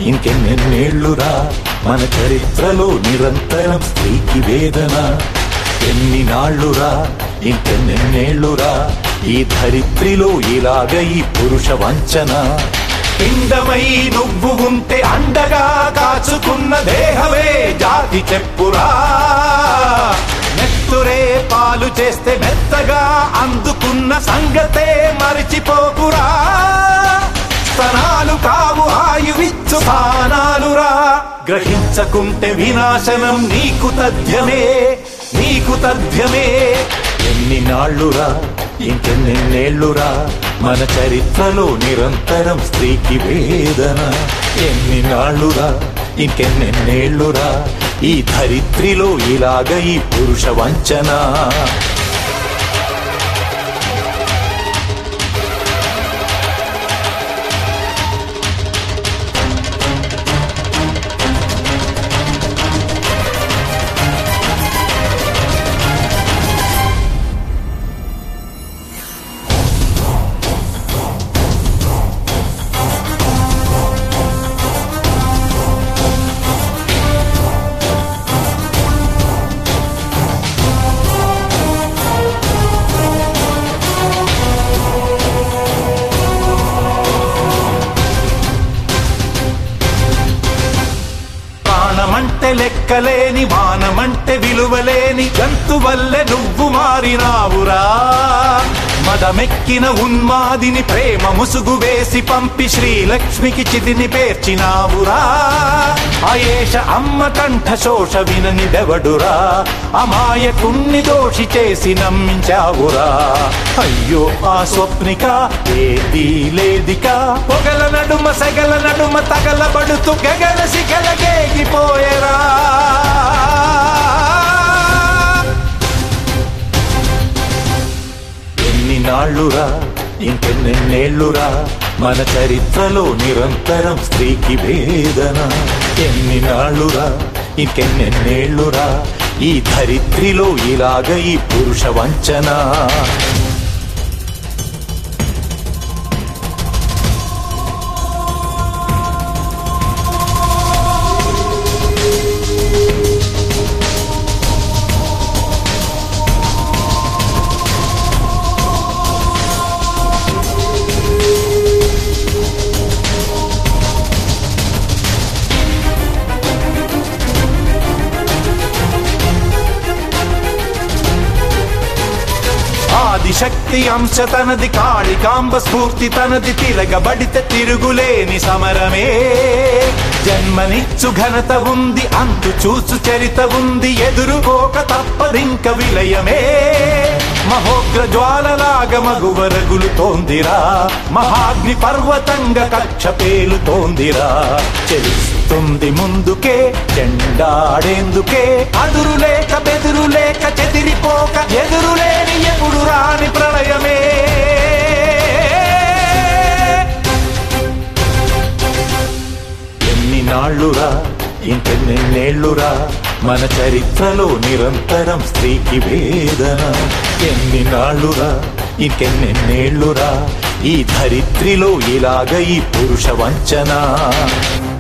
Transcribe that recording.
ఇంకెన్నెన్నేళ్లురా మన చరిత్రలో నిరంతరం స్త్రీకి వేదన ఎన్ని నాళ్ళురా ఇంకెన్నెన్నేళ్లురా ఈ ధరిత్రిలో ఇలాగ ఈ పురుష వంచన పిండమై నువ్వు ఉంటే అండగా కాచుకున్న దేహమే జాతి చెప్పురా నెత్తురే పాలు చేస్తే మెత్తగా అందుకున్న సంగతే మరిచిపోకురా స్తనాలు కావు ఆయువిచ్చు స్థానాలురా గ్రహించకుంటే వినాశనం నీకు తథ్యమే నీకు తథ్యమే ఎన్ని నాళ్ళురా ఇంకెన్నెన్నేళ్లురా మన చరిత్రలో నిరంతరం స్త్రీకి వేదన ఎన్ని నాళ్ళురా ఇంకెన్నెన్నేళ్లురా ఈ ధరిత్రిలో ఇలాగ ఈ పురుష వంచన ప్రాణమంటే లెక్కలేని మానమంటే విలువలేని జంతు వల్లే నువ్వు మారినావురా మదమెక్కిన ఉన్మాదిని ప్రేమ ముసుగు వేసి పంపి శ్రీలక్ష్మికి చితిని పేర్చినావురా అయేష అమ్మ కంఠ శోష వినని దెవడురా అమాయకుణ్ణి దోషి చేసి నమ్మించావురా అయ్యో ఆ స్వప్నిక ఏది లేదిక పొగల నడుమ సెగల నడుమ తగలబడుతూ గగన శిఖలకేగిపోయేరా ఎన్ని నాళ్ళురా ఇంకెన్నెన్నేళ్లురా మన చరిత్రలో నిరంతరం స్త్రీకి వేదన ఎన్ని నాళ్ళురా ఇంకెన్నెన్నేళ్లురా ఈ ధరిత్రిలో ఇలాగ ఈ పురుష వంచన ఆదిశక్తి అంశ తనది కాళికాంబ స్ఫూర్తి తనది తిరగబడితే తిరుగులేని సమరమే జన్మనిచ్చు ఘనత ఉంది అంతు చూసు చరిత ఉంది ఎదురుకోక తప్పదింక విలయమే మహోగ్ర జ్వాలలాగ మగువరగులుతోందిరా మహాగ్ని పర్వతంగా కక్ష పేలుతోందిరా చెలుస్తుంది ముందుకే చెండాడేందుకే అదురులేక బెదురులేక చెదిరిపోక ఎదురులేని ఎప్పుడు రాని ప్రళయమే ఎన్ని నాళ్ళురా ఇంకెన్నెన్నేళ్లురా మన చరిత్రలో నిరంతరం స్త్రీకి వేదన ఎన్ని నాళ్ళురా ఇంకెన్నెన్నేళ్లురా ఈ ధరిత్రిలో ఇలాగ ఈ పురుష వంచన